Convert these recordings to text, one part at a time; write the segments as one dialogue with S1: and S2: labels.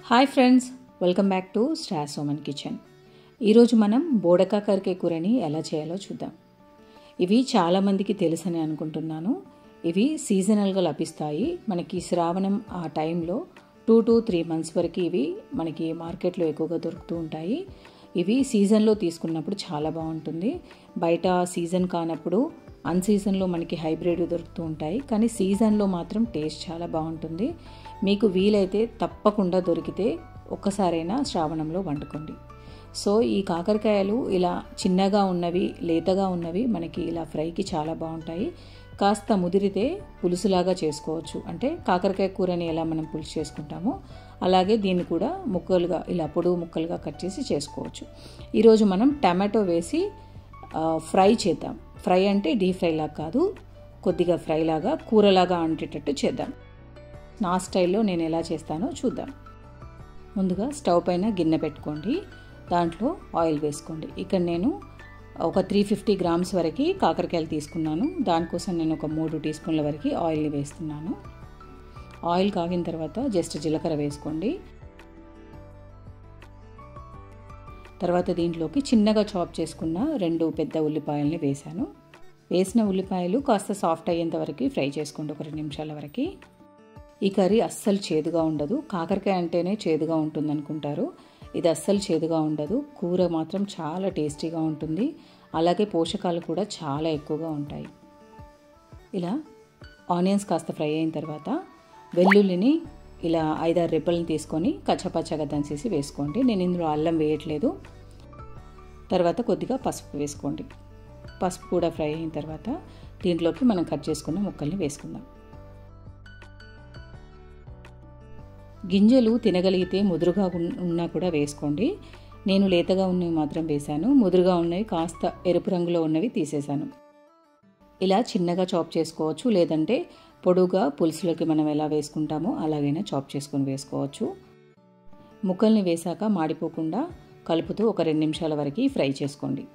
S1: hi friends welcome back to star Soman kitchen ఈరోజు మనం బోడకాకరికాయ కూరని ఎలా చేయాలో చూద్దాం ఇవి చాలామందికి తెలుసని అనుకుంటున్నాను ఇవి సీజనల్గా లభిస్తాయి మనకి శ్రావణం ఆ టైంలో టూ టు త్రీ మంత్స్ వరకు ఇవి మనకి మార్కెట్లో ఎక్కువగా దొరుకుతూ ఉంటాయి ఇవి సీజన్లో తీసుకున్నప్పుడు చాలా బాగుంటుంది బయట సీజన్ కానప్పుడు అన్ సీజన్లో మనకి హైబ్రిడ్ దొరుకుతూ ఉంటాయి కానీ సీజన్లో మాత్రం టేస్ట్ చాలా బాగుంటుంది మీకు వీలైతే తప్పకుండా దొరికితే ఒక్కసారైనా శ్రావణంలో వండుకోండి సో ఈ కాకరకాయలు ఇలా చిన్నగా ఉన్నవి లేతగా ఉన్నవి మనకి ఇలా ఫ్రైకి చాలా బాగుంటాయి కాస్త ముదిరితే పులుసులాగా చేసుకోవచ్చు అంటే కాకరకాయ కూరని ఎలా మనం పులుసు చేసుకుంటామో అలాగే దీన్ని కూడా ముక్కలుగా ఇలా పొడుగు ముక్కలుగా కట్ చేసి చేసుకోవచ్చు ఈరోజు మనం టమాటో వేసి ఫ్రై చేద్దాం ఫ్రై అంటే డీప్ ఫ్రై లాగా కాదు కొద్దిగా ఫ్రై లాగా కూరలాగా అంటేటట్టు చేద్దాం నా స్టైల్లో నేను ఎలా చేస్తానో చూద్దాం ముందుగా స్టవ్ పైన గిన్నె పెట్టుకోండి దాంట్లో ఆయిల్ వేసుకోండి ఇక్కడ నేను ఒక త్రీ ఫిఫ్టీ గ్రామ్స్ వరకు కాకరకాయలు తీసుకున్నాను దానికోసం నేను ఒక మూడు టీ స్పూన్ల వరకు ఆయిల్ని వేస్తున్నాను ఆయిల్ కాగిన తర్వాత జస్ట్ జీలకర్ర వేసుకోండి తర్వాత దీంట్లోకి చిన్నగా చాప్ చేసుకున్న రెండు పెద్ద ఉల్లిపాయల్ని వేశాను వేసిన ఉల్లిపాయలు కాస్త సాఫ్ట్ అయ్యేంత వరకు ఫ్రై చేసుకోండి ఒక రెండు నిమిషాల వరకు ఈ కర్రీ అస్సలు చేదుగా ఉండదు కాకరకాయ అంటేనే చేదుగా ఉంటుంది అనుకుంటారు ఇది అస్సలు చేదుగా ఉండదు కూర మాత్రం చాలా టేస్టీగా ఉంటుంది అలాగే పోషకాలు కూడా చాలా ఎక్కువగా ఉంటాయి ఇలా ఆనియన్స్ కాస్త ఫ్రై అయిన తర్వాత వెల్లుల్లిని ఇలా ఐదారు రెబ్బలను తీసుకొని కచ్చపచ్చగా దంచేసి వేసుకోండి నేను ఇందులో అల్లం వేయట్లేదు తర్వాత కొద్దిగా పసుపు వేసుకోండి పసుపు కూడా ఫ్రై అయిన తర్వాత దీంట్లోకి మనం కట్ చేసుకున్న ముక్కల్ని వేసుకుందాం గింజలు తినగలిగితే ముదురుగా ఉన్నా కూడా వేసుకోండి నేను లేతగా ఉన్నవి మాత్రం వేశాను ముదురుగా ఉన్నవి కాస్త ఎరుపు రంగులో ఉన్నవి తీసేశాను ఇలా చిన్నగా చాప్ చేసుకోవచ్చు లేదంటే పొడుగా పులుసులోకి మనం ఎలా వేసుకుంటామో అలాగైనా చాప్ చేసుకొని వేసుకోవచ్చు ముక్కల్ని వేశాక మాడిపోకుండా కలుపుతూ ఒక రెండు నిమిషాల వరకు ఫ్రై చేసుకోండి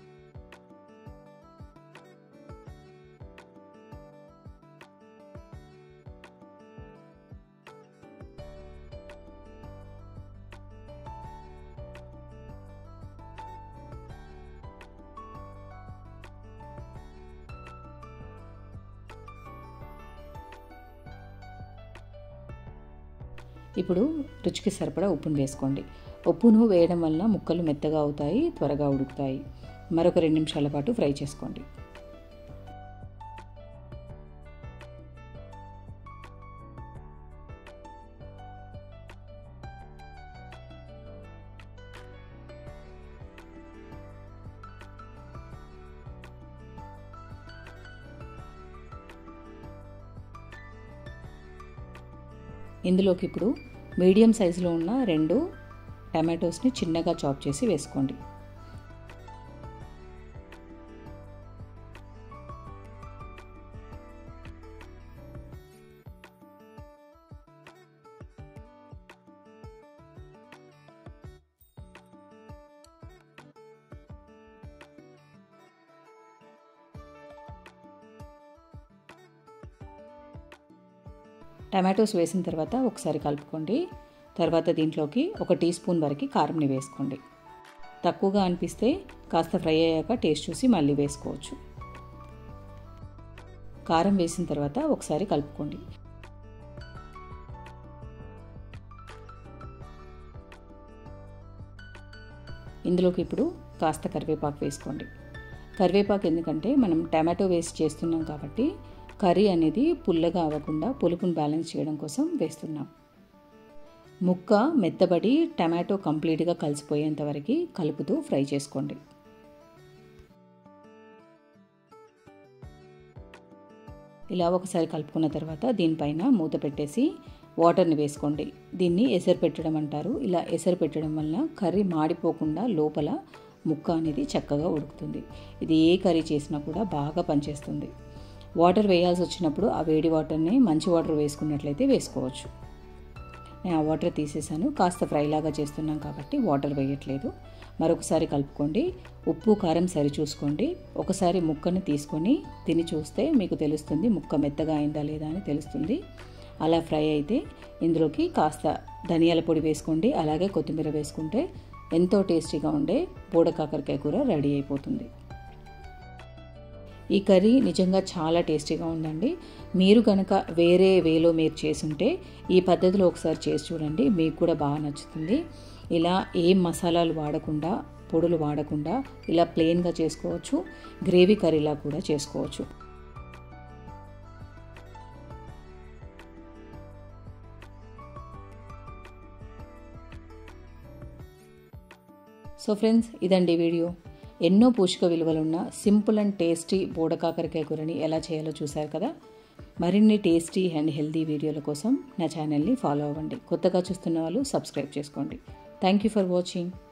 S1: ఇప్పుడు రుచికి సరిపడా ఉప్పును వేసుకోండి ఉప్పును వేయడం వల్ల ముక్కలు మెత్తగా అవుతాయి త్వరగా ఉడుకుతాయి మరొక రెండు నిమిషాల పాటు ఫ్రై చేసుకోండి ఇందులోకి ఇప్పుడు మీడియం సైజులో ఉన్న రెండు టమాటోస్ని చిన్నగా చాప్ చేసి వేసుకోండి టమాటోస్ వేసిన తర్వాత ఒకసారి కలుపుకోండి తర్వాత దీంట్లోకి ఒక టీ స్పూన్ వరకు కారంని వేసుకోండి తక్కువగా అనిపిస్తే కాస్త ఫ్రై అయ్యాక టేస్ట్ చూసి మళ్ళీ వేసుకోవచ్చు కారం వేసిన తర్వాత ఒకసారి కలుపుకోండి ఇందులోకి ఇప్పుడు కాస్త కరివేపాకు వేసుకోండి కరివేపాకు ఎందుకంటే మనం టమాటో వేస్ట్ చేస్తున్నాం కాబట్టి కర్రీ అనేది పుల్లగా అవ్వకుండా పులుపును బ్యాలెన్స్ చేయడం కోసం వేస్తున్నాం ముక్క మెత్తబడి టమాటో కంప్లీట్గా కలిసిపోయేంత వరకు కలుపుతూ ఫ్రై చేసుకోండి ఇలా ఒకసారి కలుపుకున్న తర్వాత దీనిపైన మూత పెట్టేసి వాటర్ని వేసుకోండి దీన్ని ఎసరు పెట్టడం అంటారు ఇలా ఎసరు పెట్టడం వల్ల కర్రీ మాడిపోకుండా లోపల ముక్క అనేది చక్కగా ఉడుకుతుంది ఇది ఏ కర్రీ చేసినా కూడా బాగా పనిచేస్తుంది వాటర్ వేయాల్సి వచ్చినప్పుడు ఆ వేడి వాటర్ని మంచి వాటర్ వేసుకున్నట్లయితే వేసుకోవచ్చు నేను ఆ వాటర్ తీసేసాను కాస్త ఫ్రైలాగా చేస్తున్నాం కాబట్టి వాటర్ వేయట్లేదు మరొకసారి కలుపుకోండి ఉప్పు కారం సరి చూసుకోండి ఒకసారి ముక్కను తీసుకొని తిని చూస్తే మీకు తెలుస్తుంది ముక్క మెత్తగా అయిందా లేదా అని తెలుస్తుంది అలా ఫ్రై అయితే ఇందులోకి కాస్త ధనియాల పొడి వేసుకోండి అలాగే కొత్తిమీర వేసుకుంటే ఎంతో టేస్టీగా ఉండే బోడ కాకరకాయ కూర రెడీ అయిపోతుంది ఈ కర్రీ నిజంగా చాలా టేస్టీగా ఉందండి మీరు కనుక వేరే వేలో మీరు చేసుంటే ఈ పద్ధతిలో ఒకసారి చేసి చూడండి మీకు కూడా బాగా నచ్చుతుంది ఇలా ఏం మసాలాలు వాడకుండా పొడులు వాడకుండా ఇలా ప్లెయిన్గా చేసుకోవచ్చు గ్రేవీ కర్రీలా కూడా చేసుకోవచ్చు సో ఫ్రెండ్స్ ఇదండి వీడియో ఎన్నో పోషక విలువలున్న సింపుల్ అండ్ టేస్టీ బోడకాకరకాయ కూరని ఎలా చేయాలో చూశారు కదా మరిన్ని టేస్టీ అండ్ హెల్తీ వీడియోల కోసం నా ఛానల్ని ఫాలో అవ్వండి కొత్తగా చూస్తున్న వాళ్ళు సబ్స్క్రైబ్ చేసుకోండి థ్యాంక్ యూ ఫర్ వాచింగ్